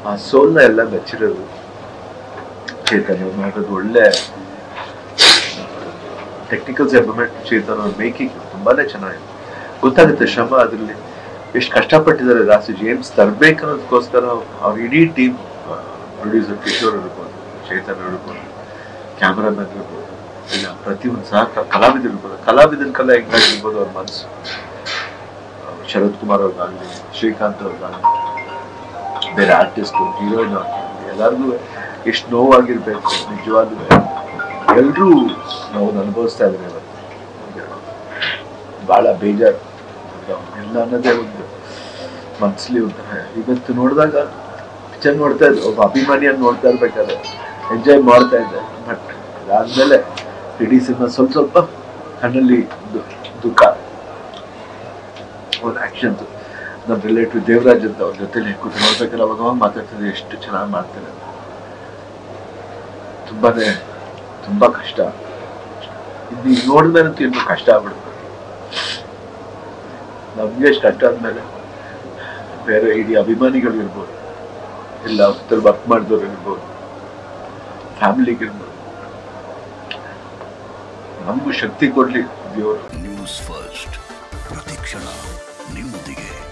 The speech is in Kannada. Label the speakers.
Speaker 1: ಆ ಸೋಲ್ನ ಎಲ್ಲ ಮೆಚ್ಚಿರೋದು ಚೇತನ್ ಅವ್ರು ಮಾಡೋದು ಒಳ್ಳೆ ಟೆಕ್ನಿಕಲ್ಸ್ ಇಂಪ್ರೂವ್ಮೆಂಟ್ ಚೇತನ್ ಅವ್ರ ಮೇಕಿಂಗ್ ತುಂಬಾನೇ ಚೆನ್ನಾಗಿದೆ ಗೊತ್ತಾಗುತ್ತೆ ಶ್ರಮ ಅದರಲ್ಲಿ ಎಷ್ಟು ಕಷ್ಟಪಟ್ಟಿದ್ದಾರೆ ರಾಸಿ ಜೇಮ್ಸ್ ತರಬೇಕು ಅನ್ನೋದಕ್ಕೋಸ್ಕರ ಅವ್ರ ಇಡೀ ಟೀಮ್ ಪ್ರೊಡ್ಯೂಸರ್ ಕಿಶೋರ್ ಇರ್ಬೋದು ಚೇತನ್ ಇರ್ಬೋದು ಕ್ಯಾಮ್ರಾಮನ್ ಇರ್ಬೋದು ಇಲ್ಲ ಪ್ರತಿಯೊಂದು ಸಹ ಕ- ಕಲಾವಿದರು ಇರ್ಬೋದು ಕಲಾವಿದರ ಕಲೆ ಹೆಂಗಾಗಿರ್ಬೋದು ಅವ್ರ ಮನಸ್ಸು ಶರತ್ ಕುಮಾರ್ ಅವ್ರಿಗಾಗಲಿ ಶ್ರೀಕಾಂತ್ ಅವ್ರಿಗಾಗಲಿ ಬೇರೆ ಆರ್ಟಿಸ್ಟು ಹೀರೋಯಿನ್ ಅವ್ರಿಗಾಗಲಿ ಎಲ್ಲರಿಗೂ ಎಷ್ಟು ನೋವಾಗಿರ್ಬೇಕು ನಿಜವಾಗ್ಲೂ ಎಲ್ಲರೂ ನಾವು ಅನುಭವಿಸ್ತಾ ಇದ್ದಾರೆ ಇವತ್ತು ಭಾಳ ಬೇಜಾರು ಎಲ್ಲ ಅನ್ನೋದೇ ಒಂದು ಮನ್ಸಲ್ಲಿ ಒಂಥರ ಇವತ್ತು ನೋಡಿದಾಗ ಪಿಕ್ಚರ್ ನೋಡ್ತಾ ಇದ್ದೆ ಒಬ್ಬ ಅಭಿಮಾನಿಯನ್ನು ನೋಡ್ತಾ ಇರ್ಬೇಕಾದ್ರೆ ಎಂಜಾಯ್ ಮಾಡ್ತಾ ಇದ್ದೆ ಬಟ್ ಅದಾದ್ಮೇಲೆ ಇಡೀ ಸಿನಿಮಾ ಸ್ವಲ್ಪ ಸ್ವಲ್ಪ ಕಣ್ಣಲ್ಲಿ ದು- ದುಃಖ ಒಂದು ಆಕ್ಷನ್ ನಮ್ಮ ರಿಲೇಟಿವ್ ದೇವರಾಜ್ ಅಂತ ಅವ್ರ ಜೊತೆಲಿ ಕೂತು ನೋಡ್ಬೇಕಾದ್ರೆ ಅವಾಗ ಅವಾಗ ಮಾತಾಡ್ತಿದ್ದೆ ಎಷ್ಟು ಚೆನ್ನಾಗಿ ಮಾಡ್ತಾರೆ ಅಂತ. ತುಂಬಾನೇ ತುಂಬಾ ಕಷ್ಟ ಇನ್ನು ಈಗ ನೋಡಿದ್ಮೇಲಂತೂ ಇನ್ನೂ ಕಷ್ಟ ಆಗ್ಬಿಡುತ್ತೆ ನಮ್ಗೆ ಎಷ್ಟು ಕಷ್ಟ ಆದ್ಮೇಲೆ ಬೇರೆ ಇಡೀ ಅಭಿಮಾನಿಗಳು ಇರ್ಬೋದು ಇಲ್ಲ ಅವ್ರ ವರ್ಕ್ ಮಾಡಿದವ್ರು ಇರ್ಬೋದು ಫ್ಯಾಮಿಲಿಗೆ ಇರ್ಬೋದು ನಮಗೂ ಶಕ್ತಿ ಕೊಡ್ಲಿ ದೇವರು
Speaker 2: ನ್ಯೂಸ್ ಫಸ್ಟ್ ಪ್ರತಿಕ್ಷಣ ನಿಮ್ಮೊಂದಿಗೆ